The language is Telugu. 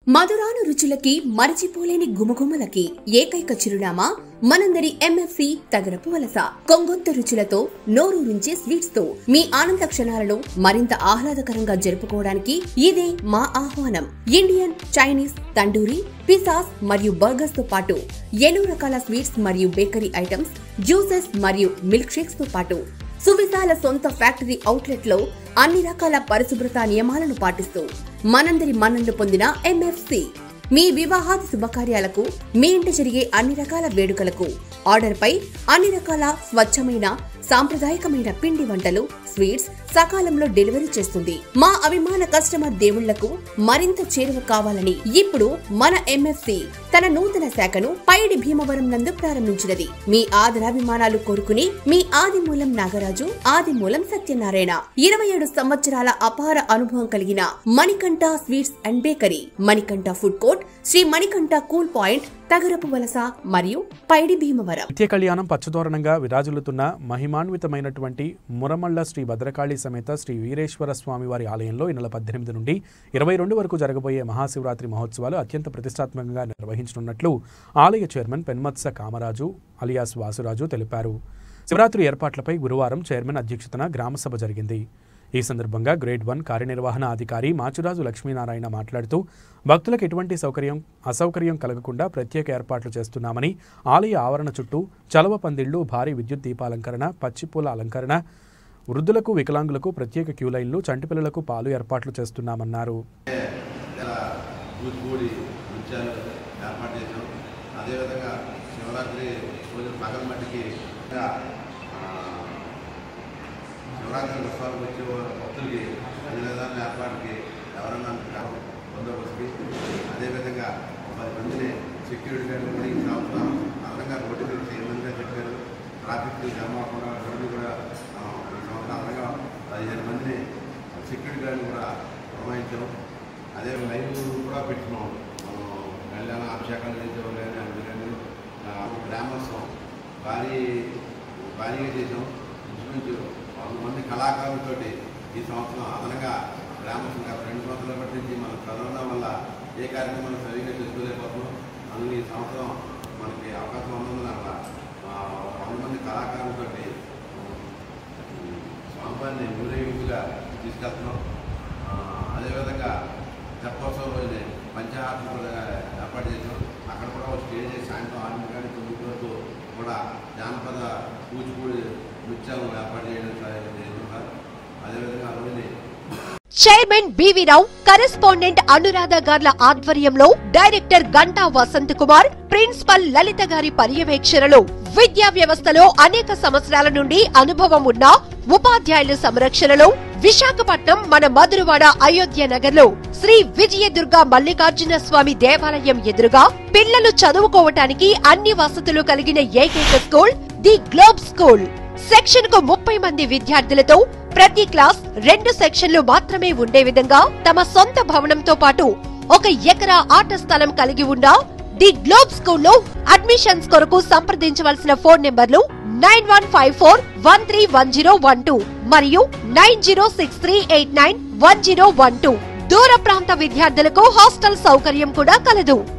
మధురాను రుచులకి మరచిపోలేని గుమగుమలకి ఏకైక చిరునామా మనందరి ఎంఎఫ్సి తగరపు వలస కొంగొంత రుచులతో నోరూరించే స్వీట్స్ తో మీ ఆనంద క్షణాలను మరింత ఆహ్లాదకరంగా జరుపుకోవడానికి ఇదే మా ఆహ్వానం ఇండియన్ చైనీస్ తండూరి పిసాస్ మరియు బర్గర్స్ తో పాటు ఎన్నో రకాల స్వీట్స్ మరియు బేకరీ ఐటమ్స్ జ్యూసెస్ మరియు మిల్క్ షేక్స్ తో పాటు సువిశాల సొంత ఫ్యాక్టరీ అవుట్లెట్ లో అన్ని రకాల పరిశుభ్రత నియమాలను పాటిస్తూ మనందరి మన్ననలు పొందిన ఎంఎఫ్సి మీ వివాహాది శుభకార్యాలకు మీ ఇంట జరిగే అన్ని రకాల వేడుకలకు ఆర్డర్ పై అన్ని రకాల స్వచ్ఛమైన సాంప్రదాయకమైన పిండి వంటలు స్వీట్స్ సకాలంలో డెలివరీ చేస్తుంది మా అభిమాన కస్టమర్ దేవుళ్లకు మరింత చేరువ కావాలని ఇప్పుడు మన ఎంఎఫ్సి తన నూతన శాఖను పైడి భీమవరం నందు ప్రారంభించినది మీ ఆదరాభిమానాలు కోరుకుని మీ ఆదిమూలం నాగరాజు ఆదిమూలం సత్యనారాయణ ఇరవై ఏడు సంవత్సరాల అపార అనుభవం కలిగిన Manikanta sweets and bakery Manikanta food court Sri Manikanta cool point Tagarapu Valasa మరియు పైడి భీమవరం నిత్య కళ్యాణం పచ్చదోరణంగా విరాజులుతున్న మహిమాన్వితమైనటువంటి మురమళ్ళ శ్రీ భద్రకాళి సమేత శ్రీ వీరేశ్వర స్వామి వారి ఆలయంలో ఈ నెల పద్దెనిమిది నుండి ఇరవై రెండు వరకు జరగబోయే మహాశివరాత్రి మహోత్సవాలు అత్యంత ప్రతిష్టాత్మకంగా నిర్వహించనున్నట్లు ఆలయ చైర్మన్ పెన్మత్స కామరాజు అలియాస్ వాసురాజు తెలిపారు శివరాత్రి ఏర్పాట్లపై గురువారం చైర్మన్ అధ్యక్షతన గ్రామసభ జరిగింది ఈ సందర్భంగా గ్రేడ్ వన్ కార్యనిర్వహణ అధికారి మాచురాజు లక్ష్మీనారాయణ మాట్లాడుతూ భక్తులకు ఎటువంటి సౌకర్యం అసౌకర్యం కలగకుండా ప్రత్యేక ఏర్పాట్లు చేస్తున్నామని ఆలయ ఆవరణ చుట్టూ చలవ పందిళ్లు భారీ విద్యుత్ దీపాలంకరణ పచ్చిపూల అలంకరణ వృద్ధులకు వికలాంగులకు ప్రత్యేక క్యూ లైన్లు చంటిపిల్లలకు పాలు ఏర్పాట్లు చేస్తున్నామన్నారు ఇలా కూచిపూడి నృత్యాలు ఏర్పాటు చేసాం అదేవిధంగా శివరాత్రి రోజు పగల మట్టికి ఇంకా, ఆ, శివరాత్రి ఉత్సవాలకు వచ్చే భక్తులకి అన్ని విధాల ఏర్పాటుకి ఎవరన్నా అనుకుంటారు బందోబస్తుకి అదేవిధంగా పది మందిని సెక్యూరిటీ గార్డులు కూడా ఈ సంవత్సరం అదనంగా రోడ్డు మీద చేయమనిగా చెప్పారు ట్రాఫిక్ జామ్ అవ్వకుండా రోడ్డు కూడా ఆ, ఈ సంవత్సరం అదనంగా పదిహేను మందిని సెక్యూరిటీ గార్డులు కూడా పురమాయించాం అదే లైవ్ కూడా పెట్టుకున్నాం మనం కళ్యాణ అభిషేకాలు చేసేవాళ్ళు కానీ అందుకని గ్రామోత్సవం భారీ భారీగా చేసాం ఇంచుమించు వంద మంది కళాకారులతోటి ఈ సంవత్సరం అదనంగా గ్రామోత్సవం గత రెండు సంవత్సరాల బట్టి నుంచి మన కరోనా వల్ల ఏ కార్యక్రమాలు సరిగ్గా చేసుకోలేకపోతున్నాం అందులో ఈ సంవత్సరం మనకి అవకాశం ఉన్నందున ఆ, వంద మంది కళాకారులతోటి స్వామివారిని ఊరేగింపుగా తీసుకెళ్తున్నాం ఆ, అదేవిధంగా తెప్పోత్సవం రోజునే పంచహారతి కూడా ఏర్పాటు చేసాం అక్కడ కూడా ఒక స్టేజ్ వేసి సాయంత్రం ఆరు కానీ తొమ్మిది వరకు కూడా జానపద కూచిపూడి నృత్యాలు ఏర్పాటు చేయడం చేస్తున్నారు అదేవిధంగా ఆ రోజుని chairman BV Rao correspondent Anuradha గార్ల ఆధ్వర్యంలో డైరెక్టర్ గంటా వసంత్ కుమార్ ప్రిన్సిపల్ లలిత గారి పర్యవేక్షణలో విద్యా వ్యవస్థలో అనేక సంవత్సరాల నుండి అనుభవం ఉన్న ఉపాధ్యాయుల సంరక్షణలో విశాఖపట్నం మన మధురవాడ అయోధ్య నగర్ లో శ్రీ విజయదుర్గ మల్లికార్జున స్వామి దేవాలయం ఎదురుగా పిల్లలు చదువుకోవటానికి అన్ని వసతులు కలిగిన ఏకైక school the globe school section కు ముప్పై మంది విద్యార్థులతో ప్రతి క్లాస్ రెండు సెక్షన్లు మాత్రమే ఉండే విధంగా తమ సొంత భవనంతో పాటు ఒక ఎకరా ఆట స్థలం కలిగి ఉన్న ది గ్లోబ్ స్కూల్లో అడ్మిషన్స్ కొరకు సంప్రదించవలసిన ఫోన్ నెంబర్లు nine one five four one three one zero one two మరియు nine zero six three eight nine one zero one two దూర ప్రాంత విద్యార్థులకు హాస్టల్ సౌకర్యం కూడా కలదు